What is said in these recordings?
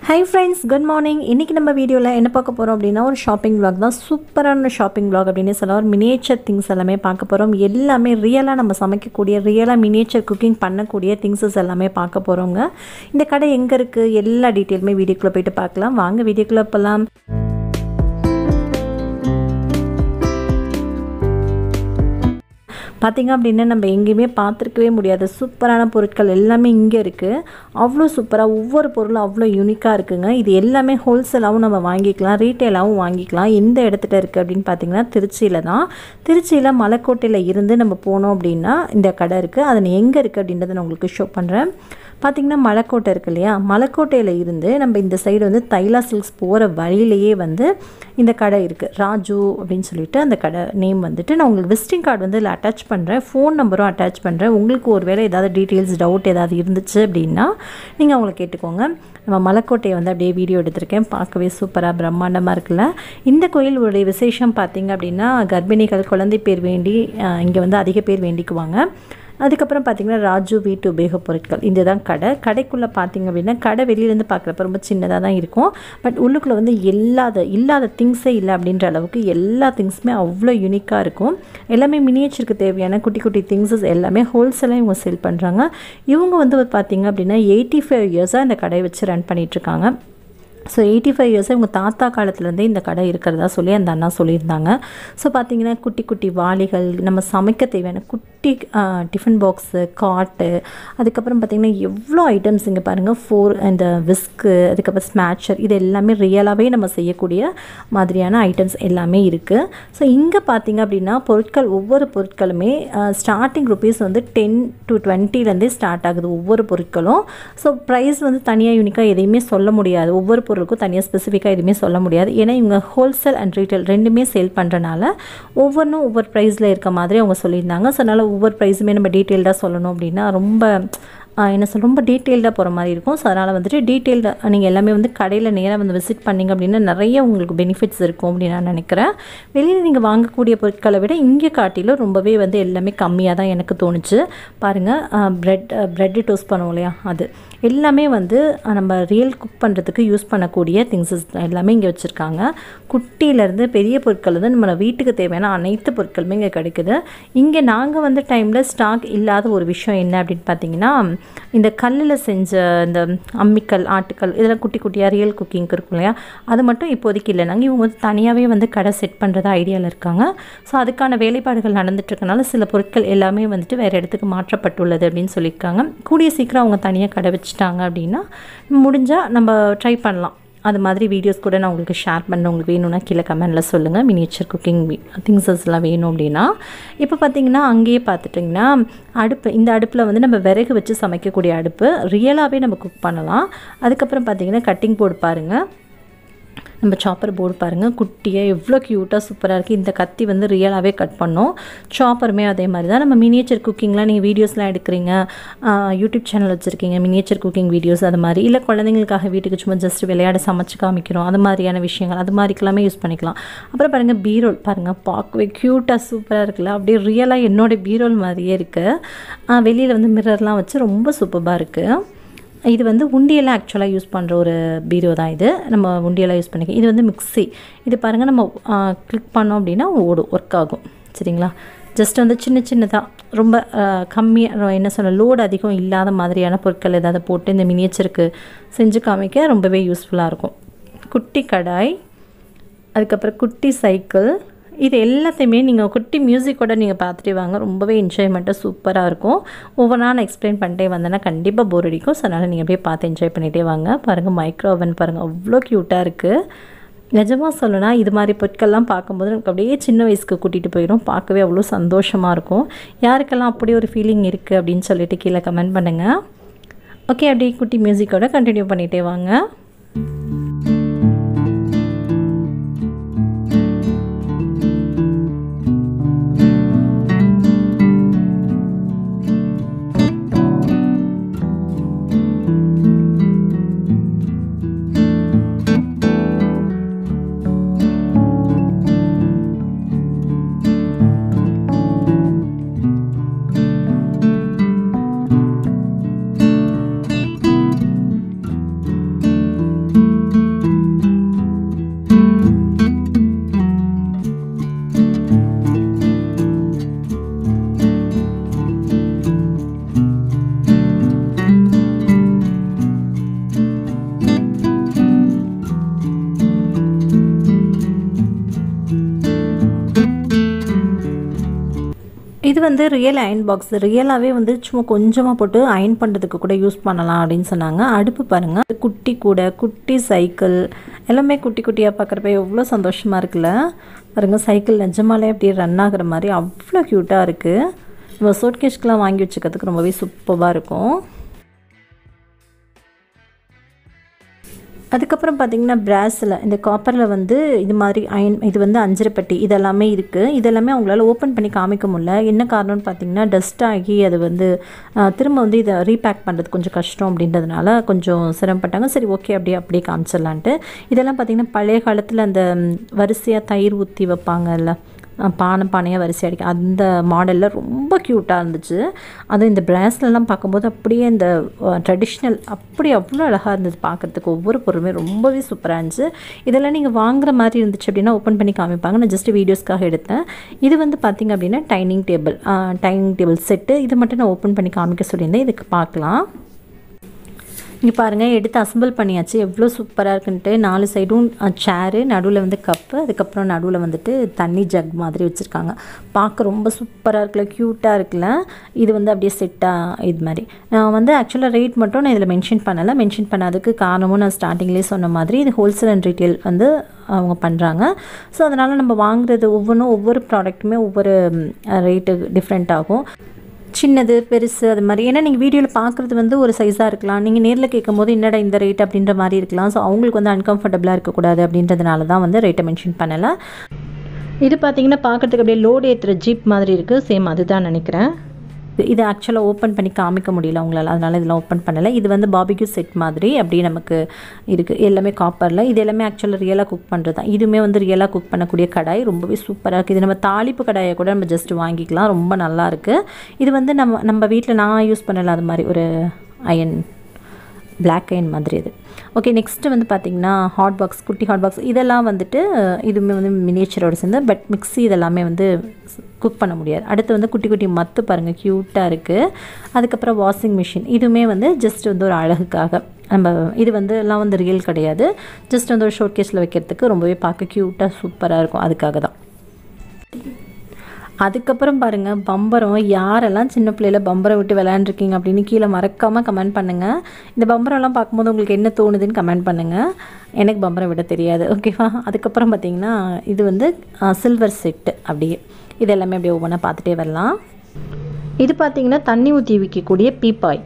hi friends good morning இன்றைக்கி நம்ம வீடியோவில் என்ன பார்க்க போகிறோம் அப்படின்னா ஒரு ஷாப்பிங் vlog தான் சூப்பரான ஷாப்பிங் vlog அப்படின்னு சொல்லலாம் ஒரு மினியேச்சர் திங்ஸ் எல்லாமே பார்க்க போகிறோம் எல்லாமே ரியலாக நம்ம சமைக்கக்கூடிய ரியலாக மினியேச்சர் குக்கிங் பண்ணக்கூடிய திங்ஸஸ் எல்லாமே பார்க்க போகிறோங்க இந்த கடை எங்கே இருக்குது எல்லா டீட்டெயிலுமே வீடியோக்குள்ளே போயிட்டு பார்க்கலாம் வாங்க வீடியோக்குள்ளே போகலாம் பார்த்திங்க அப்படின்னா நம்ம எங்கேயுமே பார்த்துருக்கவே முடியாத சூப்பரான பொருட்கள் எல்லாமே இங்கே இருக்குது அவ்வளோ சூப்பராக ஒவ்வொரு பொருளும் அவ்வளோ யூனிக்காக இருக்குங்க இது எல்லாமே ஹோல்சேலாகவும் நம்ம வாங்கிக்கலாம் ரீட்டெயிலாகவும் வாங்கிக்கலாம் எந்த இடத்துல இருக்குது அப்படின்னு பார்த்தீங்கன்னா திருச்சியில் தான் திருச்சியில் மலைக்கோட்டையில் இருந்து நம்ம போனோம் அப்படின்னா இந்த கடை இருக்குது அது எங்கே இருக்குது அப்படின்றத நான் உங்களுக்கு ஷோ பண்ணுறேன் பார்த்திங்கன்னா மலைக்கோட்டை இருக்கு இல்லையா மலைக்கோட்டையில் இருந்து நம்ம இந்த சைடு வந்து தைலா சில்க்ஸ் போகிற வழியிலேயே வந்து இந்த கடை இருக்குது ராஜு அப்படின்னு சொல்லிட்டு அந்த கடை நேம் வந்துட்டு நான் உங்களுக்கு விசிட்டிங் கார்டு வந்து இதில் அட்டாச் பண்ணுறேன் ஃபோன் நம்பரும் அட்டாச் பண்ணுறேன் உங்களுக்கு ஒரு வேளை ஏதாவது டீட்டெயில்ஸ் டவுட் ஏதாவது இருந்துச்சு அப்படின்னா நீங்கள் அவங்கள கேட்டுக்கோங்க நம்ம மலைக்கோட்டையை வந்து அப்படியே வீடியோ எடுத்திருக்கேன் பார்க்கவே சூப்பராக பிரம்மாண்டமாக இருக்குல்ல இந்த கோயிலுடைய விசேஷம் பார்த்திங்க அப்படின்னா கர்ப்பிணிகள் குழந்தை பேர் வேண்டி இங்கே வந்து அதிக பேர் வேண்டிக்குவாங்க அதுக்கப்புறம் பார்த்திங்கன்னா ராஜு வீட்டு உபயோகப் பொருட்கள் இந்த தான் கடை கடைக்குள்ளே பார்த்திங்க அப்படின்னா கடை வெளியிலேருந்து பார்க்குறப்ப ரொம்ப சின்னதாக தான் இருக்கும் பட் உள்ளுக்குள்ளே வந்து இல்லாத இல்லாத திங்ஸே இல்லை அப்படின்ற அளவுக்கு எல்லா திங்ஸுமே அவ்வளோ யூனிக்காக இருக்கும் எல்லாமே மினியேச்சருக்கு தேவையான குட்டி குட்டி திங்ஸஸ் எல்லாமே ஹோல்சேலாக இவங்க சேல் பண்ணுறாங்க இவங்க வந்து பார்த்திங்க அப்படின்னா எயிட்டி ஃபைவ் இயர்ஸாக இந்த கடையை வச்சு ரன் பண்ணிகிட்ருக்காங்க ஸோ எயிட்டி ஃபைவ் இயர்ஸாக இவங்க தாத்தா காலத்துலேருந்தே இந்த கடை இருக்கிறதா சொல்லி அந்த அண்ணா சொல்லியிருந்தாங்க ஸோ பார்த்தீங்கன்னா குட்டி குட்டி வாளிகள் நம்ம சமைக்க தேவையான குட்டி டிஃபன் பாக்ஸு காட்டு அதுக்கப்புறம் பார்த்திங்கன்னா எவ்வளோ ஐட்டம்ஸ் இங்கே பாருங்கள் ஃபோர் இந்த விஸ்க்கு அதுக்கப்புறம் ஸ்மேட்சர் இது எல்லாமே ரியலாகவே நம்ம செய்யக்கூடிய மாதிரியான ஐட்டம்ஸ் எல்லாமே இருக்குது ஸோ இங்கே பார்த்திங்க அப்படின்னா பொருட்கள் ஒவ்வொரு பொருட்களுமே ஸ்டார்டிங் ருபீஸ் வந்து டென் டு டுவெண்ட்டிலேருந்தே ஸ்டார்ட் ஆகுது ஒவ்வொரு பொருட்களும் ஸோ ப்ரைஸ் வந்து தனியாக யூனிக்காக எதையுமே சொல்ல முடியாது ஒவ்வொரு பொருளுக்கும் தனியாக ஸ்பெசிஃபிக்காக எதுவுமே சொல்ல முடியாது ஏன்னா இவங்க ஹோல்சேல் அண்ட் ரீட்டைல் ரெண்டுமே சேல் பண்ணுறனால ஒவ்வொன்றும் ஒவ்வொரு ப்ரைஸில் இருக்க மாதிரி அவங்க சொல்லியிருந்தாங்க ஸோ அதனால் ஒவ்வொரு ப்ரைஸுமே நம்ம டீட்டெயில்டாக சொல்லணும் அப்படின்னா ரொம்ப என்ன சொல் ரொம்ப டீட்டெயில்டாக போகிற மாதிரி இருக்கும் ஸோ அதனால் வந்துட்டு டீட்டெயில்டாக நீங்கள் எல்லாமே வந்து கடையில் நேராக வந்து விசிட் பண்ணிங்க அப்படின்னா நிறைய உங்களுக்கு பெனிஃபிட்ஸ் இருக்கும் அப்படின்னு நான் நினைக்கிறேன் வெளியில் நீங்கள் வாங்கக்கூடிய பொருட்களை விட இங்கே காட்டிலும் ரொம்பவே வந்து எல்லாமே கம்மியாக தான் எனக்கு தோணுச்சு பாருங்கள் ப்ரெட் ப்ரெட்டு டோஸ்ட் பண்ணுவோம் இல்லையா அது எல்லாமே வந்து நம்ம ரியல் குக் பண்ணுறதுக்கு யூஸ் பண்ணக்கூடிய திங்ஸஸ் எல்லாமே இங்கே வச்சுருக்காங்க குட்டியிலேருந்து பெரிய பொருட்கள் வந்து நம்ம வீட்டுக்கு தேவையான அனைத்து பொருட்களுமே இங்கே கிடைக்குது இங்கே நாங்கள் வந்த டைமில் ஸ்டாக் இல்லாத ஒரு விஷயம் என்ன அப்படின்னு பார்த்தீங்கன்னா இந்த கல்லில் செஞ்ச இந்த அம்மிக்கல் ஆட்டுக்கல் இதெல்லாம் குட்டி குட்டியாக ரியல் குக்கிங்க்கு இருக்கும் இல்லையா அது மட்டும் இப்போதைக்கு இல்லை நாங்கள் இவங்க வந்து தனியாகவே வந்து கடை செட் பண்ணுறதா ஐடியாவில் இருக்காங்க ஸோ அதுக்கான வேலைப்பாடுகள் நடந்துட்டுருக்கனால சில பொருட்கள் எல்லாமே வந்துட்டு வேறு இடத்துக்கு மாற்றப்பட்டுள்ளது அப்படின்னு சொல்லியிருக்காங்க கூடிய சீக்கிரம் அவங்க தனியாக கடை வச்சுட்டாங்க அப்படின்னா முடிஞ்சால் நம்ம ட்ரை பண்ணலாம் அது மாதிரி வீடியோஸ் கூட நான் உங்களுக்கு ஷேர் பண்ண உங்களுக்கு வேணும்னா கீழே கமெண்டில் சொல்லுங்கள் மினியேச்சர் குக்கிங் திங்ஸஸ்லாம் வேணும் அப்படின்னா இப்போ பார்த்தீங்கன்னா அங்கேயே பார்த்துட்டிங்கன்னா அடுப்பு இந்த அடுப்பில் வந்து நம்ம விறகு வச்சு சமைக்கக்கூடிய அடுப்பு ரியலாகவே நம்ம குக் பண்ணலாம் அதுக்கப்புறம் பார்த்தீங்கன்னா கட்டிங் போர்டு பாருங்கள் நம்ம சாப்பர் போர்டு பாருங்கள் குட்டியாக எவ்வளோ க்யூட்டாக சூப்பராக இருக்குது இந்த கத்தி வந்து ரியலாகவே கட் பண்ணோம் சாப்பருமே அதே மாதிரி தான் நம்ம மினியேச்சர் குக்கிங்லாம் நீங்கள் வீடியோஸ்லாம் எடுக்கிறீங்க யூடியூப் சேனல் வச்சுருக்கீங்க மினியேச்சர் குக்கிங் வீடியோஸ் அது மாதிரி இல்லை குழந்தைங்களுக்காக வீட்டுக்கு சும்மா ஜஸ்ட் விளையாட சமைச்சு காமிக்கிறோம் அது மாதிரியான விஷயங்கள் அது மாதிரிக்கெல்லாமே யூஸ் பண்ணிக்கலாம் அப்புறம் பாருங்கள் பீரோல் பாருங்கள் பார்க்கவே க்யூட்டாக சூப்பராக இருக்குல்ல அப்படியே ரியலாக என்னோடய பீரோல் மாதிரியே இருக்குது வெளியில் வந்து மிரர்லாம் வச்சு ரொம்ப சூப்பராக இருக்குது இது வந்து உண்டியெல்லாம் ஆக்சுவலாக யூஸ் பண்ணுற ஒரு பீரோ தான் இது நம்ம உண்டியெல்லாம் யூஸ் பண்ணிக்க இது வந்து மிக்ஸி இது பாருங்கள் நம்ம கிளிக் பண்ணோம் அப்படின்னா ஓடும் ஒர்க் ஆகும் சரிங்களா ஜஸ்ட் வந்து சின்ன சின்னதாக ரொம்ப கம்மியாக என்ன சொல்ல லோடு அதிகம் இல்லாத மாதிரியான பொருட்கள் ஏதாவது போட்டு இந்த மினியேச்சருக்கு செஞ்சு காமிக்க ரொம்பவே யூஸ்ஃபுல்லாக இருக்கும் குட்டி கடாய் அதுக்கப்புறம் குட்டி சைக்கிள் இது எல்லாத்தையுமே நீங்கள் குட்டி மியூசிக்கோட நீங்கள் பார்த்துட்டே வாங்க ரொம்பவே என்ஜாய்மெண்ட்டாக சூப்பராக இருக்கும் ஒவ்வொன்றா நான் எக்ஸ்பிளைன் பண்ணிட்டே வந்தேன்னா கண்டிப்பாக போர் அடிக்கும் ஸோ அதனால் நீங்கள் அப்படியே பார்த்து என்ஜாய் பண்ணிகிட்டே வாங்க பாருங்கள் மைக்ரோ ஓவன் பாருங்கள் அவ்வளோ க்யூட்டாக இருக்குது நிஜமாக சொல்லணும்னா இது மாதிரி பொருட்கள்லாம் பார்க்கும்போது எனக்கு அப்படியே சின்ன வயசுக்கு கூட்டிகிட்டு போயிடும் பார்க்கவே அவ்வளோ சந்தோஷமாக இருக்கும் யாருக்கெல்லாம் அப்படி ஒரு ஃபீலிங் இருக்குது அப்படின்னு சொல்லிட்டு கீழே கமெண்ட் பண்ணுங்கள் ஓகே அப்படியே குட்டி மியூசிக்கோட கண்டினியூ பண்ணிகிட்டே வாங்க வந்து ரியல் அயன் பாக்ஸ் ரியலாகவே வந்து சும்மா கொஞ்சமாக போட்டு அயன் பண்ணுறதுக்கு கூட யூஸ் பண்ணலாம் அப்படின்னு சொன்னாங்க அடுப்பு பாருங்கள் குட்டி கூட குட்டி சைக்கிள் எல்லாமே குட்டி குட்டியாக பார்க்குறப்ப எவ்வளோ சந்தோஷமாக இருக்குல்ல பாருங்கள் சைக்கிள் நிஜமாலே அப்படியே ரன் ஆகுற மாதிரி அவ்வளோ க்யூட்டாக இருக்குது நம்ம சோட்கேஷ்க்கெலாம் வாங்கி வச்சுக்கிறதுக்கு ரொம்பவே சூப்பராக இருக்கும் அதுக்கப்புறம் பார்த்திங்கன்னா பிராஸில் இந்த காப்பரில் வந்து இது மாதிரி அயன் இது வந்து அஞ்சரைப்பட்டி இதெல்லாமே இருக்குது இதெல்லாமே அவங்களால ஓப்பன் பண்ணி காமிக்க முடியல என்ன காரணம்னு பார்த்தீங்கன்னா டஸ்ட் ஆகி அது வந்து திரும்ப வந்து இதை ரீபேக் பண்ணுறது கொஞ்சம் கஷ்டம் அப்படின்றதுனால கொஞ்சம் சிரமப்பட்டாங்க சரி ஓகே அப்படியே அப்படியே காமிச்சிடலான்ட்டு இதெல்லாம் பார்த்திங்கன்னா பழைய காலத்தில் அந்த வரிசையாக தயிர் ஊற்றி வைப்பாங்கல்ல பானை பானையாக வரிசை அடிக்க அந்த மாடலில் ரொம்ப க்யூட்டாக இருந்துச்சு அதுவும் இந்த பிராஸ்லலாம் பார்க்கும்போது அப்படியே இந்த ட்ரெடிஷ்னல் அப்படி அவ்வளோ அழகாக இருந்தது பார்க்குறதுக்கு ஒவ்வொரு பொருளுமே ரொம்பவே சூப்பராக இருந்துச்சு இதெல்லாம் நீங்கள் வாங்குற மாதிரி இருந்துச்சு அப்படின்னா ஓப்பன் பண்ணி காமிப்பாங்க நான் ஜஸ்ட் வீடியோஸ்க்காக எடுத்தேன் இது வந்து பார்த்திங்க அப்படின்னா dining table dining table set இது மட்டும் நான் ஓப்பன் பண்ணி காமிக்க சொல்லியிருந்தேன் இதுக்கு பார்க்கலாம் இங்கே பாருங்கள் எடுத்து அசம்பிள் பண்ணியாச்சு எவ்வளோ சூப்பராக இருக்குன்ட்டு நாலு சைடும் சேரு நடுவில் வந்து கப்பு அதுக்கப்புறம் நடுவில் வந்துட்டு தண்ணி ஜக் மாதிரி வச்சுருக்காங்க பார்க்க ரொம்ப சூப்பராக இருக்குல்ல க்யூட்டாக இருக்குல்ல இது வந்து அப்படியே செட்டாக இது மாதிரி நான் வந்து ஆக்சுவலாக ரேட் மட்டும் நான் இதில் மென்ஷன் பண்ணலை மென்ஷன் பண்ணதுக்கு காரணமும் நான் ஸ்டார்டிங்லேயே சொன்ன மாதிரி இது ஹோல்சேல் அண்ட் ரீட்டெயில் வந்து அவங்க பண்ணுறாங்க ஸோ அதனால் நம்ம வாங்குறது ஒவ்வொன்றும் ஒவ்வொரு ப்ராடக்ட்டுமே ஒவ்வொரு ரேட்டு டிஃப்ரெண்ட் ஆகும் சின்னது பெருசு அது மாதிரி ஏன்னா நீங்கள் வீடியோவில் பார்க்குறது வந்து ஒரு சைஸாக இருக்கலாம் நீங்கள் நேரில் கேட்கும் போது என்னடா இந்த ரேட் அப்படின்ற மாதிரி இருக்கலாம் ஸோ அவங்களுக்கு வந்து அன்கம்ஃபர்டபுளாக இருக்கக்கூடாது அப்படின்றதுனால தான் வந்து ரேட்டை மென்ஷன் பண்ணலை இது பார்த்தீங்கன்னா பார்க்குறதுக்கு அப்படியே லோடு ஏற்றுற ஜீப் மாதிரி இருக்குது சேம் அதுதான் நினைக்கிறேன் இது ஆக்சுவலாக ஓப்பன் பண்ணி காமிக்க முடியல அவங்களால அதனால் இதெல்லாம் ஓப்பன் பண்ணலை இது வந்து பாபிக்யூ செட் மாதிரி அப்படியே நமக்கு இருக்குது எல்லாமே காப்பரில் இது எல்லாமே ஆக்சுவலாக ரியலாக குக் பண்ணுறது தான் இதுவுமே வந்து ரியலாக குக் பண்ணக்கூடிய கடாய் ரொம்பவே சூப்பராக இருக்குது இது நம்ம தாளிப்பு கடாயை கூட நம்ம ஜஸ்ட் வாங்கிக்கலாம் ரொம்ப நல்லா இருக்குது இது வந்து நம்ம நம்ம வீட்டில் நான் யூஸ் பண்ணல அது மாதிரி ஒரு அயன் பிளாக் அயன் மாதிரி இது ஓகே நெக்ஸ்ட்டு வந்து பார்த்திங்கன்னா ஹாட் பாக்ஸ் குட்டி ஹாட் பாக்ஸ் இதெல்லாம் வந்துட்டு இதுவுமே வந்து மினியேச்சரோட சேர்ந்து பட் மிக்ஸி இதெல்லாமே வந்து குக் பண்ண முடியாது அடுத்து வந்து குட்டி குட்டி மத்து பாருங்கள் க்யூட்டாக இருக்குது அதுக்கப்புறம் வாஷிங் மிஷின் இதுவுமே வந்து ஜஸ்ட் வந்து ஒரு அழகுக்காக நம்ம இது வந்து எல்லாம் வந்து ரியல் கிடையாது ஜஸ்ட் வந்து ஒரு ஷோட் கேஸில் வைக்கிறதுக்கு ரொம்பவே பார்க்க க்யூட்டாக சூப்பராக இருக்கும் அதுக்காக தான் அதுக்கப்புறம் பாருங்கள் பம்பரம் யாரெல்லாம் சின்ன பிள்ளையில பம்பரம் விட்டு விளையாண்டுருக்கீங்க அப்படின்னு கீழே மறக்காமல் கமெண்ட் பண்ணுங்கள் இந்த பம்பரம்லாம் பார்க்கும்போது உங்களுக்கு என்ன தோணுதுன்னு கமெண்ட் பண்ணுங்கள் எனக்கு பம்பரம் விட தெரியாது ஓகேவா அதுக்கப்புறம் பார்த்திங்கன்னா இது வந்து சில்வர் செட்டு அப்படியே இது எல்லாமே அப்படியே ஒவ்வொன்றா பார்த்துட்டே வரலாம் இது பார்த்திங்கன்னா தண்ணி ஊற்றி விற்கக்கூடிய பீப்பாய்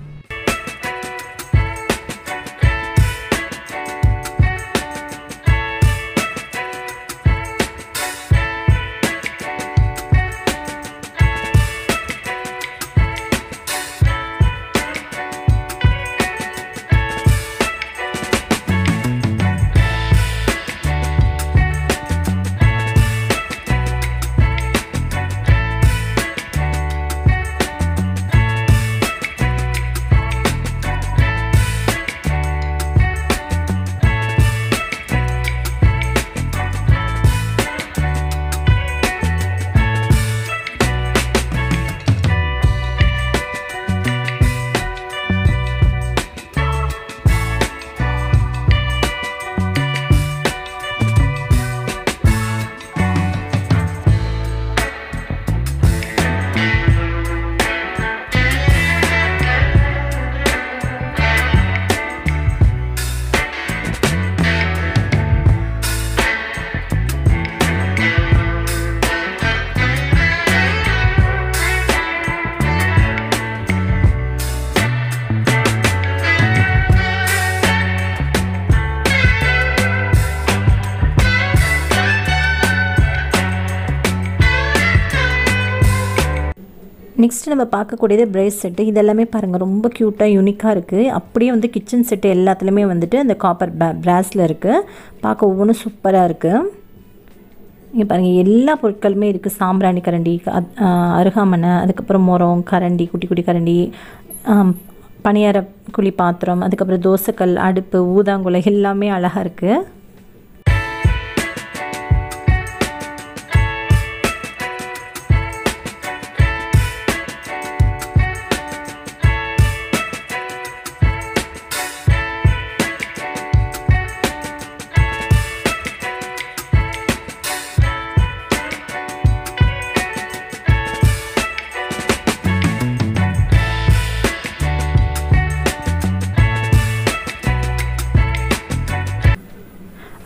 நெக்ஸ்ட் நம்ம பார்க்கக்கூடியது பிரேஸ் செட்டு இதெல்லாமே பாருங்கள் ரொம்ப க்யூட்டாக யூனிக்காக இருக்குது அப்படியே வந்து கிச்சன் செட்டு எல்லாத்துலேயுமே வந்துட்டு அந்த காப்பர் பே பிராஸில் இருக்குது பார்க்க ஒவ்வொன்றும் சூப்பராக இருக்குது இங்கே பாருங்கள் எல்லா பொருட்களுமே இருக்குது சாம்பிராணி கரண்டி அத்- ஆஹ் அருகாமனை அதுக்கப்புறம் முறம் கரண்டி குட்டி குட்டி கரண்டி ஆம், பணியார குழி பாத்திரம் அதுக்கப்புறம் தோசைக்கல் அடுப்பு ஊதாங்குலை எல்லாமே அழகாக இருக்குது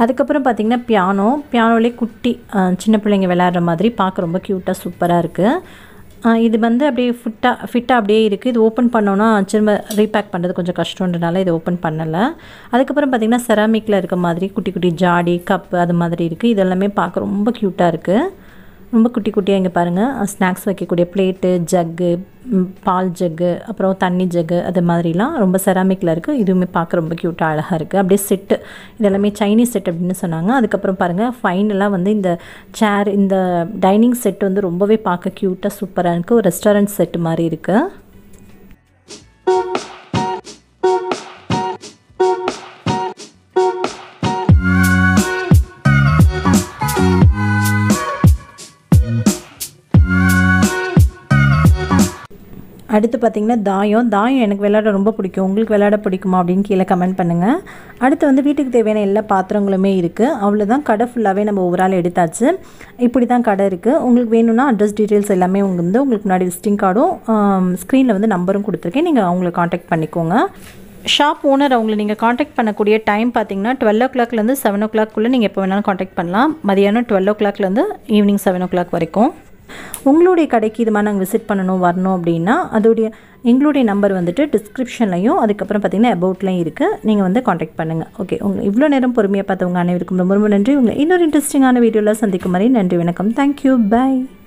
அதுக்கப்புறம் பார்த்திங்கன்னா பியானோ பியானோலே குட்டி அஹ், சின்ன பிள்ளைங்க விளையாடுற மாதிரி பார்க்க ரொம்ப க்யூட்டாக சூப்பராக இருக்குது இது வந்து அப்படியே ஃபிட்டாக ஃபிட்டாக அப்படியே இருக்குது இது ஓப்பன் பண்ணோன்னா திரும்ப ரீபேக் பண்ணுறது கொஞ்சம் கஷ்டன்றனால இது ஓப்பன் பண்ணலை அதுக்கப்புறம் பார்த்திங்கன்னா செராமிக்கில் இருக்க மாதிரி குட்டி குட்டி ஜாடி கப்பு அது மாதிரி இருக்குது இதெல்லாமே பார்க்க ரொம்ப க்யூட்டாக இருக்குது ரொம்ப குட்டி குட்டியாக இங்கே பாருங்கள் ஸ்நாக்ஸ் வைக்கக்கூடிய பிளேட்டு ஜக்கு ம், பால் ஜக்கு அப்புறம் தண்ணி ஜக்கு அது மாதிரிலாம் ரொம்ப செராமிக்கில் இருக்குது இதுவுமே பார்க்க ரொம்ப க்யூட்டாக அழகாக இருக்குது அப்படியே செட்டு இதெல்லாமே சைனீஸ் செட் அப்படின்னு சொன்னாங்க அதுக்கப்புறம் பாருங்கள் ஃபைனலாக வந்து இந்த சேர் இந்த டைனிங் செட் வந்து ரொம்பவே பார்க்க க்யூட்டாக சூப்பராக இருக்குது ஒரு ரெஸ்டாரண்ட் செட்டு மாதிரி இருக்குது அடுத்து பார்த்திங்கன்னா தாயம் தாயம் எனக்கு விளையாட ரொம்ப பிடிக்கும் உங்களுக்கு விளையாட பிடிக்குமா அப்படின்னு கீழே கமெண்ட் பண்ணுங்கள் அடுத்து வந்து வீட்டுக்கு தேவையான எல்லா பாத்திரங்களுமே இருக்குது அவ்வளோதான் கடை ஃபுல்லாகவே நம்ம ஓவரால் எடுத்தாச்சு இப்படி தான் கடை இருக்குது உங்களுக்கு வேணும்னா அட்ரஸ் டீட்டெயில்ஸ் எல்லாமே உங்க வந்து உங்களுக்கு முன்னாடி விசிட்டிங் கார்டும் ஸ்க்ரீனில் வந்து நம்பரும் கொடுத்துருக்கேன் நீங்கள் அவங்கள காண்டாக்ட் பண்ணிக்கோங்க ஷாப் ஓனர் அவங்களை நீங்கள் காண்டாக்ட் பண்ணக்கூடிய டைம் பார்த்தீங்கன்னா டுவெல் ஓ கிளாக்லேருந்து செவன் ஓ கிளாக்குள்ளே நீங்கள் எப்போ வேணாலும் காண்டாக்ட் பண்ணலாம் மதியானம் டுவெல் ஓ கிளாக்லேருந்து ஈவினிங் செவன் ஓ கிளாக் வரைக்கும் உங்களுடைய கடைக்கு இது மாதிரி நாங்கள் விசிட் பண்ணணும் வரணும் அப்படின்னா அதோடைய எங்களுடைய நம்பர் வந்துட்டு டிஸ்கிரிப்ஷன்லையும் அதுக்கப்புறம் பார்த்தீங்கன்னா அபவுட்லையும் இருக்குது நீங்கள் வந்து காண்டாக்ட் பண்ணுங்கள் ஓகே உங்கள் இவ்வளோ நேரம் பொறுமையாக பார்த்தவங்க அனைவருக்கும் ரொம்ப ரொம்ப நன்றி உங்களை இன்னொரு இன்ட்ரெஸ்டிங்கான வீடியோவில் சந்திக்கும் வரை நன்றி வணக்கம் தேங்க்யூ பை